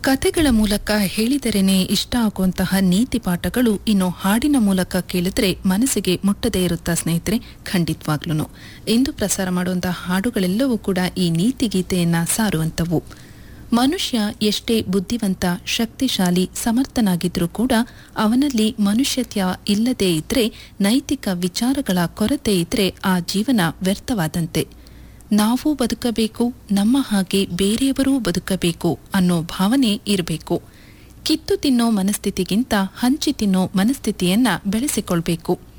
ಕತೆಗಳ ಮೂಲಕ ಹೇಳಿದರೇನೆ ಇಷ್ಟ ಆಗುವಂತಹ ನೀತಿ ಪಾಠಗಳು ಇನ್ನು ಹಾಡಿನ ಮೂಲಕ ಕೇಳಿದ್ರೆ ಮನಸ್ಸಿಗೆ ಮುಟ್ಟದೇ ಇರುತ್ತಾ ಸ್ನೇಹಿತರೆ ಖಂಡಿತವಾಗ್ಲೂ ಇಂದು ಪ್ರಸಾರ ಮಾಡುವಂತಹ ಹಾಡುಗಳೆಲ್ಲವೂ ಕೂಡ ಈ ನೀತಿ ಗೀತೆಯನ್ನ ಸಾರುವಂತವು ಮನುಷ್ಯ ಎಷ್ಟೇ ಬುದ್ಧಿವಂತ ಶಕ್ತಿಶಾಲಿ ಸಮರ್ಥನಾಗಿದ್ರೂ ಕೂಡ ಅವನಲ್ಲಿ ಮನುಷ್ಯತ್ವ ಇಲ್ಲದೇ ಇದ್ರೆ ನೈತಿಕ ವಿಚಾರಗಳ ಕೊರತೆ ಇದ್ರೆ ಆ ಜೀವನ ವ್ಯರ್ಥವಾದಂತೆ ನಾವು ಬದುಕಬೇಕು ನಮ್ಮ ಹಾಗೆ ಬೇರೆಯವರೂ ಬದುಕಬೇಕು ಅನ್ನೋ ಭಾವನೆ ಇರಬೇಕು ಕಿತ್ತು ತಿನ್ನೋ ಮನಸ್ಥಿತಿಗಿಂತ ಹಂಚಿ ತಿನ್ನೋ ಮನಸ್ಥಿತಿಯನ್ನ ಬೆಳೆಸಿಕೊಳ್ಬೇಕು